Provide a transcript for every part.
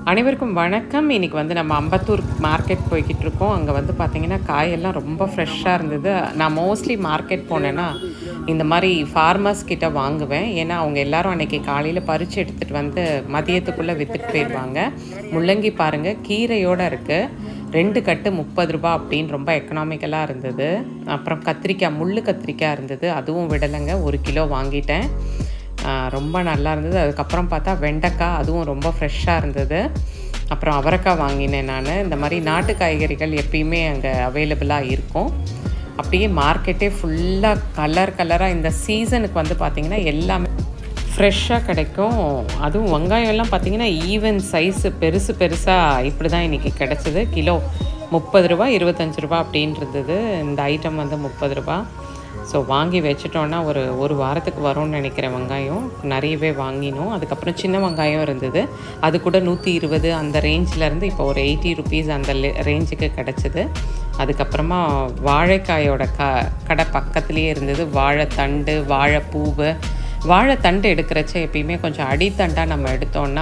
அனைவருக்கும் வணக்கம் இன்னைக்கு வந்து நம்ம அம்பத்தூர் மார்க்கெட் போய்கிட்டு இருக்கோம் அங்கே வந்து பார்த்தீங்கன்னா காயெல்லாம் ரொம்ப ஃப்ரெஷ்ஷாக இருந்தது நான் மோஸ்ட்லி மார்க்கெட் போனேன்னா இந்த மாதிரி ஃபார்மர்ஸ் கிட்ட வாங்குவேன் ஏன்னா அவங்க எல்லாரும் அன்னைக்கு காலையில் பறித்து எடுத்துகிட்டு வந்து மதியத்துக்குள்ளே விற்றுட்டு போயிடுவாங்க முள்ளங்கி பாருங்கள் கீரையோடு இருக்குது ரெண்டு கட்டு முப்பது ரூபா அப்படின்னு ரொம்ப எக்கனாமிக்கலாக இருந்தது அப்புறம் கத்திரிக்காய் முள் கத்திரிக்காய் இருந்தது அதுவும் விடலைங்க ஒரு கிலோ வாங்கிட்டேன் ஆ, ரொம்ப நல்லா இருந்தது அதுக்கப்புறம் பார்த்தா வெண்டைக்காய் அதுவும் ரொம்ப ஃப்ரெஷ்ஷாக இருந்தது அப்புறம் அவரைக்காய் வாங்கினேன் நான் இந்த மாதிரி நாட்டு காய்கறிகள் எப்பயுமே அங்கே அவைலபிளாக இருக்கும் அப்படியே மார்க்கெட்டே ஃபுல்லாக கலர் கலராக இந்த சீசனுக்கு வந்து பார்த்திங்கன்னா எல்லாமே ஃப்ரெஷ்ஷாக கிடைக்கும் அதுவும் வெங்காயம் எல்லாம் பார்த்தீங்கன்னா ஈவன் சைஸு பெருசு பெருசாக இப்படி தான் இன்றைக்கி கிடச்சிது கிலோ முப்பது ரூபா இருபத்தஞ்சி ரூபா அப்படின்னு இருந்தது இந்த ஐட்டம் வந்து முப்பது ரூபா ஸோ வாங்கி வச்சிட்டோன்னா ஒரு ஒரு வாரத்துக்கு வரும்னு நினைக்கிறேன் வெங்காயம் நிறையவே வாங்கினோம் அதுக்கப்புறம் சின்ன வெங்காயம் இருந்தது அது கூட நூற்றி இருபது அந்த ரேஞ்சிலேருந்து இப்போ ஒரு எயிட்டி ருபீஸ் அந்த ரேஞ்சுக்கு கிடச்சிது அதுக்கப்புறமா வாழைக்காயோட க கடை பக்கத்துலேயே இருந்தது வாழைத்தண்டு வாழைப்பூவு வாழைத்தண்டு எடுக்கிறச்ச எப்பயுமே கொஞ்சம் அடித்தண்டாக நம்ம எடுத்தோம்னா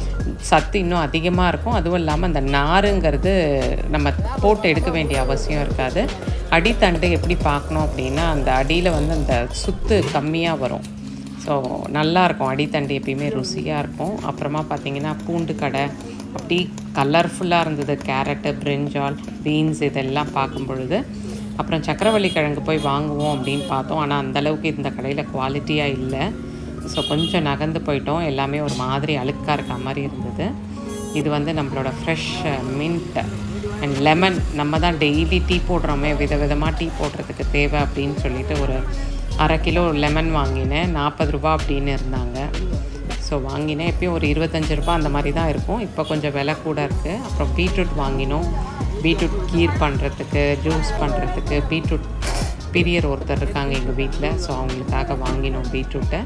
சத்து இன்னும் அதிகமாக இருக்கும் அதுவும் இல்லாமல் அந்த நாருங்கிறது நம்ம போட்டு எடுக்க வேண்டிய அவசியம் இருக்காது அடித்தண்டு எப்படி பார்க்கணும் அப்படின்னா அந்த அடியில் வந்து அந்த சுத்து கம்மியாக வரும் ஸோ நல்லாயிருக்கும் அடித்தண்டு எப்பயுமே ருசியாக இருக்கும் அப்புறமா பார்த்தீங்கன்னா பூண்டு கடை அப்படி கலர்ஃபுல்லாக இருந்தது கேரட்டு பிரிஞ்சால் பீன்ஸ் இதெல்லாம் பார்க்கும் பொழுது அப்புறம் சக்கரவள்ளி கிழங்கு போய் வாங்குவோம் அப்படின்னு பார்த்தோம் ஆனால் அந்தளவுக்கு இந்த கடையில் குவாலிட்டியாக இல்லை ஸோ கொஞ்சம் நகர்ந்து போயிட்டோம் எல்லாமே ஒரு மாதிரி அழுக்காக இருக்க மாதிரி இருந்தது இது வந்து நம்மளோட ஃப்ரெஷ் மின்ட் அண்ட் லெமன் நம்ம தான் டெய்லி டீ போடுறோமே விதவிதமாக டீ போடுறதுக்கு தேவை அப்படின்னு சொல்லிட்டு ஒரு அரை கிலோ லெமன் வாங்கினேன் நாற்பது ரூபா அப்படின்னு இருந்தாங்க ஸோ வாங்கினேன் எப்பயும் ஒரு இருபத்தஞ்சி ரூபா அந்த மாதிரி தான் இருக்கும் இப்போ கொஞ்சம் விலை கூட இருக்குது அப்புறம் பீட்ரூட் வாங்கினோம் பீட்ரூட் கீர் பண்ணுறதுக்கு ஜூஸ் பண்ணுறதுக்கு பீட்ரூட் பிரியர் ஒருத்தர் இருக்காங்க எங்கள் வீட்டில் ஸோ அவங்களுக்காக வாங்கினோம் பீட்ரூட்டை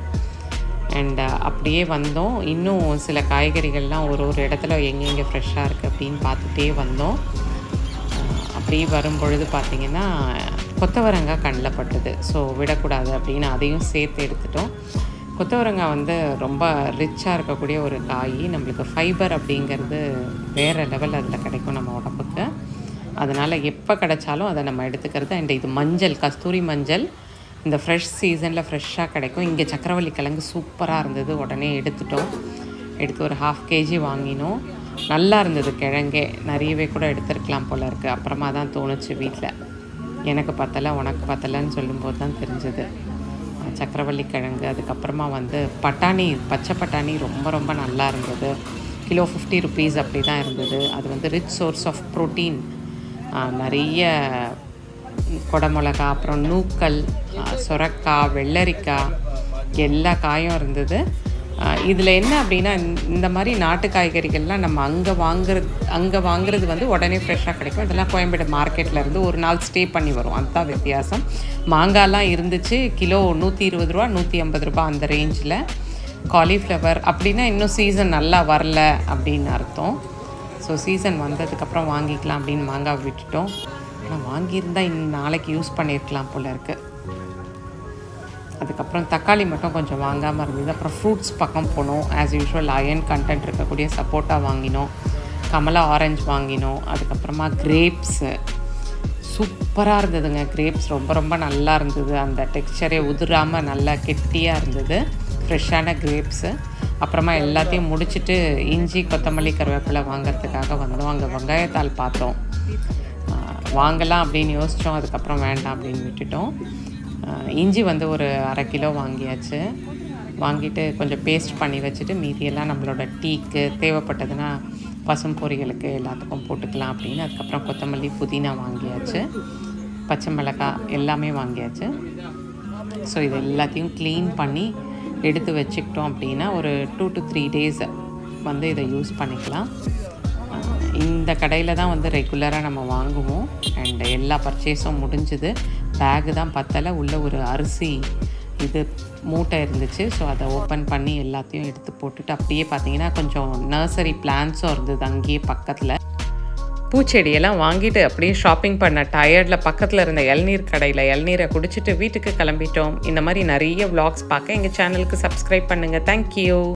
அண்ட் அப்படியே வந்தோம் இன்னும் சில காய்கறிகள்லாம் ஒரு ஒரு இடத்துல எங்கெங்கே ஃப்ரெஷ்ஷாக இருக்குது அப்படின்னு பார்த்துட்டே வந்தோம் அஹ் அப்படியே வரும் பொழுது பார்த்திங்கன்னா கொத்தவரங்காய் கண்ணில் பட்டுது ஸோ விடக்கூடாது அப்படின்னு அதையும் சேர்த்து எடுத்துட்டோம் கொத்தவரங்காய் வந்து ரொம்ப ரிச்சாக இருக்கக்கூடிய ஒரு காய் நம்மளுக்கு ஃபைபர் அப்படிங்கிறது வேறு லெவல் அதில் கிடைக்கும் நம்ம உடம்புக்கு அதனால் எப்போ கிடைச்சாலும் அதை நம்ம எடுத்துக்கிறது அண்ட் இது மஞ்சள் கஸ்தூரி மஞ்சள் இந்த ஃப்ரெஷ் சீசனில் ஃப்ரெஷ்ஷாக கிடைக்கும் இங்கே சக்கரவள்ளி கிழங்கு சூப்பராக இருந்தது உடனே எடுத்துட்டோம் எடுத்து ஒரு ஹாஃப் கேஜி வாங்கினோம் நல்லா இருந்தது கிழங்கே நிறையவே கூட எடுத்துருக்கலாம் போல இருக்குது அப்புறமா தான் தோணுச்சு வீட்டில் எனக்கு பத்தலை உனக்கு பத்தலைன்னு சொல்லும்போது தான் தெரிஞ்சது சக்கரவள்ளி கிழங்கு அதுக்கப்புறமா வந்து பட்டாணி பச்சை பட்டாணி ரொம்ப ரொம்ப நல்லா இருந்தது கிலோ ஃபிஃப்டி ருபீஸ் அப்படி தான் இருந்தது அது வந்து ரிச் சோர்ஸ் ஆஃப் ப்ரோட்டீன் நிறைய குடமிளகா அப்புறம் நூக்கல் ஆ, சொரக்காய் வெள்ளரிக்காய் எல்லா காயும் இருந்தது இதில் என்ன அப்படின்னா இந்த- இந்த மாதிரி நாட்டு காய்கறிகள்லாம் நம்ம அங்கே வாங்குறது அங்கே வாங்குறது வந்து உடனே ஃப்ரெஷ்ஷாக கிடைக்கும் இதெல்லாம் கோயம்பேடு மார்க்கெட்டில் இருந்து ஒரு நாள் ஸ்டே பண்ணி வரும் அதுதான் வித்தியாசம் மாங்காய்லாம் இருந்துச்சு கிலோ நூற்றி இருபது ரூபா நூற்றி ஐம்பது ரூபா அந்த ரேஞ்சில் காலிஃப்ளவர் அப்படின்னா இன்னும் சீசன் நல்லா வரல அப்படின்னு அர்த்தம் ஸோ சீசன் வந்ததுக்கப்புறம் வாங்கிக்கலாம் அப்படின்னு மாங்காய் விட்டுட்டோம் ஆனால் வாங்கியிருந்தால் இன்னும் நாளைக்கு யூஸ் பண்ணியிருக்கலாம் போல இருக்குது அதுக்கப்புறம் தக்காளி மட்டும் கொஞ்சம் வாங்காமல் இருந்தது அப்புறம் ஃப்ரூட்ஸ் பக்கம் போனோம் ஆஸ் யூஷுவல் அயன் கண்டென்ட் இருக்கக்கூடிய சப்போட்டா வாங்கினோம் கமலா ஆரஞ்சு வாங்கினோம் அதுக்கப்புறமா கிரேப்ஸு சூப்பராக இருந்ததுங்க கிரேப்ஸ் ரொம்ப ரொம்ப நல்லா இருந்தது அந்த டெக்ஸ்சரே உதிராமல் நல்லா கெட்டியாக இருந்தது ஃப்ரெஷ்ஷான கிரேப்ஸு அப்புறமா எல்லாத்தையும் முடிச்சுட்டு இஞ்சி கொத்தமல்லி கருவேப்பிலை வாங்குறதுக்காக வந்தோம் அங்கே வெங்காயத்தாள் பார்த்தோம் ஆஹ் வாங்கலாம் அப்படின்னு யோசித்தோம் அதுக்கப்புறம் வேண்டாம் அப்படின்னு விட்டுட்டோம் ஆஹ் இஞ்சி வந்து ஒரு அரை கிலோ வாங்கியாச்சு வாங்கிட்டு கொஞ்சம் பேஸ்ட் பண்ணி வச்சுட்டு மீதியெல்லாம் நம்மளோட டீக்கு தேவைப்பட்டதுன்னா பசும் பொரியலுக்கு எல்லாத்துக்கும் போட்டுக்கலாம் அப்படின்னு அதுக்கப்புறம் கொத்தமல்லி புதினா வாங்கியாச்சு பச்சை மிளகாய் எல்லாமே வாங்கியாச்சு ஸோ இது எல்லாத்தையும் க்ளீன் பண்ணி எடுத்து வச்சுக்கிட்டோம் அப்படின்னா ஒரு டூ டு த்ரீ டேஸ் வந்து இதை யூஸ் பண்ணிக்கலாம் ஆஹ் இந்த கடையில் தான் வந்து ரெகுலராக நம்ம வாங்குவோம் அண்ட் எல்லா பர்ச்சேஸும் முடிஞ்சுது பேகு தான் பத்தலை உள்ள ஒரு அரிசி இது மூட்டை இருந்துச்சு ஸோ அதை ஓப்பன் பண்ணி எல்லாத்தையும் எடுத்து போட்டுட்டு அப்படியே பார்த்தீங்கன்னா கொஞ்சம் நர்சரி பிளான்ஸும் இருந்தது அங்கேயே பக்கத்தில் பூச்செடியெல்லாம் வாங்கிட்டு அப்படியே ஷாப்பிங் பண்ண டயர்டில் பக்கத்தில் இருந்த இளநீர் கடையில் இளநீரை குடிச்சிட்டு வீட்டுக்கு கிளம்பிட்டோம் இந்த மாதிரி நிறைய vlogs பார்க்க எங்கள் சேனலுக்கு சப்ஸ்கிரைப் பண்ணுங்கள் தேங்க்யூ